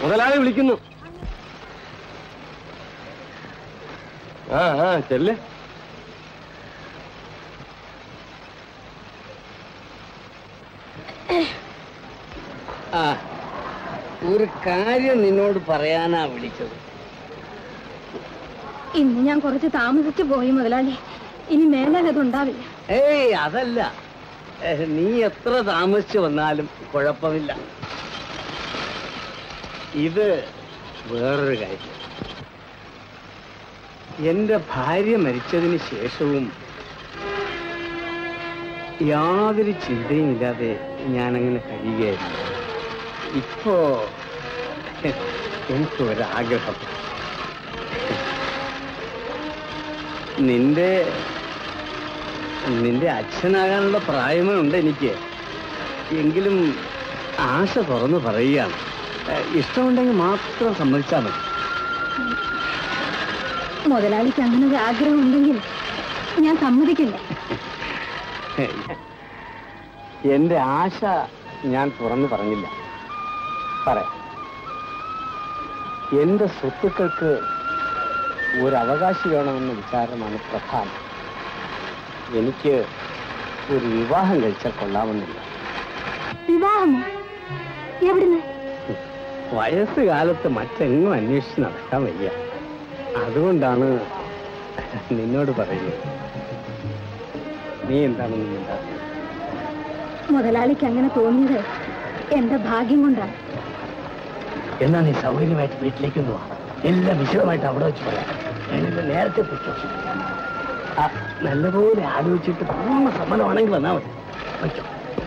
മുതലാളി വിളിക്കുന്നു ആ ആ ചെല്ല് ആ ഒരു കാര്യം നിന്നോട് പറയാനാ വിളിച്ചത് ഇന്ന് ഞാൻ കുറച്ച് താമസിച്ചു പോയി മുതലാളി ഇനി മേലാൽ അതുണ്ടാവില്ല ഏയ് അതല്ല ഏ, നീ എത്ര താമസിച്ചു വന്നാലും കുഴപ്പമില്ല ഇത് വേറൊരു കാര്യം എന്റെ ഭാര്യ മരിച്ചതിന് ശേഷവും യാതൊരു ചിന്തയുമില്ലാതെ ഞാനങ്ങനെ കഴിയുകയായിരുന്നു ഇപ്പോ എനിക്ക് ഒരാഗ്രഹം നിന്റെ നിന്റെ അച്ഛനാകാനുള്ള പ്രായമേ ഉണ്ട് എനിക്ക് എങ്കിലും ആശ തുറന്നു പറയുകയാണ് ഏഹ് ഇഷ്ടമുണ്ടെങ്കിൽ മാത്രം സമ്മതിച്ചാൽ മതി മുതലാളിക്ക് അങ്ങനെ ഒരു ആഗ്രഹം ഉണ്ടെങ്കിൽ ഞാൻ സമ്മതിക്കില്ല എന്റെ ആശ ഞാൻ തുറന്നു പറഞ്ഞില്ല പറയാം എന്റെ സ്വത്തുക്കൾക്ക് ഒരു അവകാശി വേണമെന്ന വിചാരമാണ് പ്രധാനം എനിക്ക് ഒരു വിവാഹം കഴിച്ചാൽ കൊള്ളാമെന്നില്ല വിവാഹമോ എവിടുന്ന് വയസ്സുകാലത്ത് മറ്റെങ്ങും അന്വേഷിച്ച് നടക്കാൻ വയ്യ അതുകൊണ്ടാണ് നിന്നോട് പറയുന്നത് നീ എന്താണെന്ന് മിണ്ടാത്തത്? മുതലാളിക്ക് അങ്ങനെ തോന്നിയത് എന്റെ ഭാഗ്യം കൊണ്ടാണ് എന്നാ നീ സൗകര്യമായിട്ട് വീട്ടിലേക്ക് ഒന്ന് വാ എല്ലാം വിശദമായിട്ട് അവിടെ വെച്ച് പറയാം ഞാനിത് നേരത്തെ പൊയ്ക്കോ ആ നല്ലപോലെ ആലോചിച്ചിട്ട് പൂർണ്ണ സമ്മതമാണെങ്കിൽ വന്നാൽ മതി വയ്ക്കോ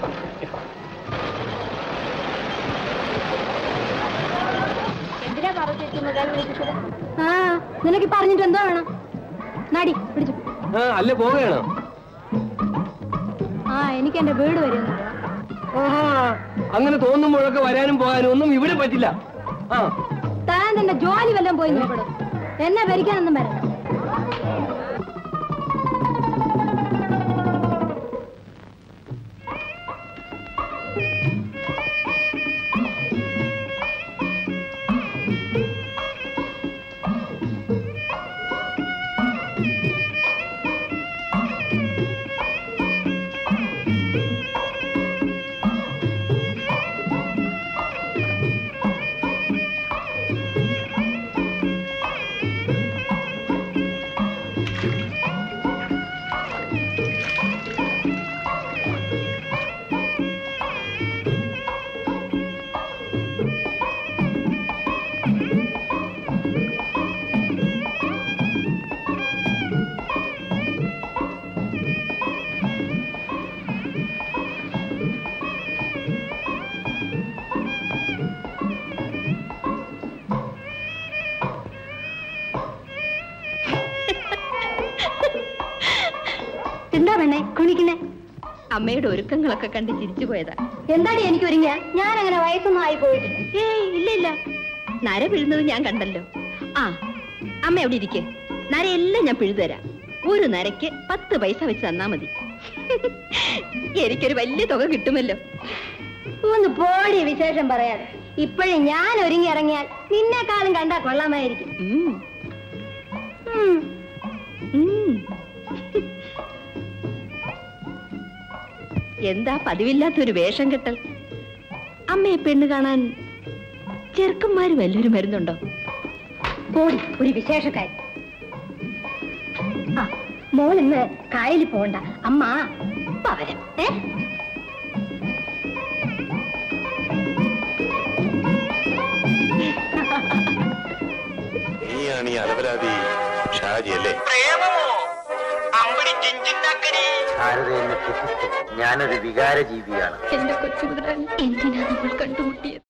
ആ നിനക്ക് പറഞ്ഞിട്ട് എന്തോ വേണം നടി പിടിച്ചു ആ അല്ലേ പോവുകയാണോ ആ എനിക്ക് എന്റെ വീട് വരുന്നു ആഹാ അങ്ങനെ തോന്നുമ്പോഴൊക്കെ വരാനും പോകാനും ഒന്നും ഇവിടെ പറ്റില്ല ആ താൻ തന്റെ ജോലി വല്ലതും പോയി നോക്കണം എന്നെ ഭരിക്കാനൊന്നും വരണ്ട എന്താ പെണ്ണെ കുണിക്കണേ അമ്മയുടെ ഒരുക്കങ്ങളൊക്കെ കണ്ട് ചിരിച്ചു പോയതാ എന്താടി എനിക്ക് ഒരുങ്ങിയ ഞാൻ അങ്ങനെ വയസ്സൊന്നും ആയി പോയിട്ടില്ല ഏയ് ഇല്ല ഇല്ല നര പിഴുന്നത് ഞാൻ കണ്ടല്ലോ ആ അമ്മ എവിടെ ഇരിക്കെ നരയെല്ലാം ഞാൻ പിഴുതരാം ഒരു നരയ്ക്ക് പത്ത് പൈസ വെച്ച് തന്നാ മതി എനിക്കൊരു വലിയ തുക കിട്ടുമല്ലോ ഒന്ന് പോടി വിശേഷം പറയാതെ ഇപ്പോഴും ഞാൻ ഒരുങ്ങി ഇറങ്ങിയാൽ നിന്നെക്കാളും കണ്ടാ കൊള്ളാമായിരിക്കും ഉം, ഉം. ഉം. എന്താ പതിവില്ലാത്തൊരു വേഷം കെട്ടൽ അമ്മയെ പെണ്ണ് കാണാൻ ചെറുക്കന്മാര് വല്ലൊരു മരുന്നുണ്ടോ പോടി ഒരു വിശേഷക്കാരി ആ മോൾ ഇന്ന് കായലിൽ പോകണ്ട അമ്മ ഇപ്പ വരാം ഏ നീയാണ് ഈ അലവരാതി ഷാജി അല്ലേ ഭാരത എന്നെ ഞാനൊരു വികാര ജീവിയാണ് എന്റെ കൊച്ചു മുതലാളി എന്തിനാ നമ്മൾ കണ്ടുമുട്ടിയത്